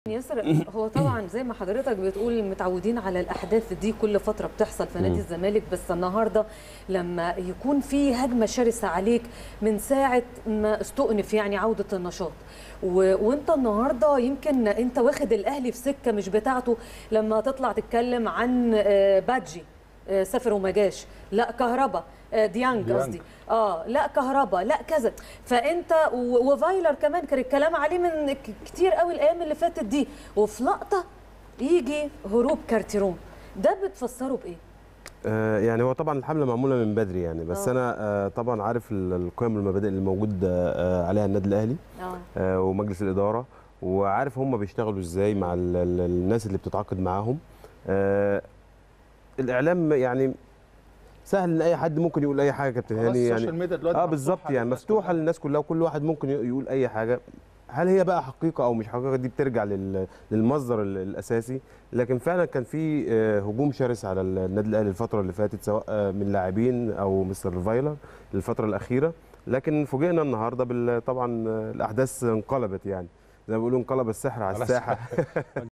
ياسر هو طبعا زي ما حضرتك بتقول متعودين على الاحداث دي كل فتره بتحصل في نادي الزمالك بس النهارده لما يكون في هجمه شرسه عليك من ساعه ما استؤنف يعني عوده النشاط و... وانت النهارده يمكن انت واخد الاهلي في سكه مش بتاعته لما تطلع تتكلم عن آه، بادجي آه، سافر وما جاش لا كهربا آه، ديانج ديانج. قصدي اه لا كهربا لا كذا فانت و- وفايلر كمان كان الكلام عليه من ك- كتير قوي الايام اللي فاتت دي وفي لقطه يجي هروب كارتيروم ده بتفسره بايه؟ آه، يعني هو طبعا الحمله معموله من بدري يعني بس آه. انا آه، طبعا عارف ال- القيم والمبادئ اللي موجود آه، آه، عليها النادي الاهلي اه آه، ومجلس الاداره وعارف هم بيشتغلوا ازاي مع ال- ال- الناس اللي بتتعاقد معاهم آه، الاعلام يعني سهل ان اي حد ممكن يقول اي حاجه يا كابتن خلاص هاني السوشيال يعني ميديا دلوقتي اه مفتوحة بالظبط يعني للناس مفتوحه كلها. للناس كلها وكل واحد ممكن يقول اي حاجه هل هي بقى حقيقه او مش حقيقه دي بترجع لل- للمصدر ال- الاساسي لكن فعلا كان في آه، هجوم شرس على ال- النادي الاهلي الفتره اللي فاتت سواء آه، من لاعبين او مستر فايلر الفتره الاخيره لكن فوجئنا النهارده بال- طبعا آه، الاحداث انقلبت يعني زي ما بيقولوا انقلب السحر على على الساحه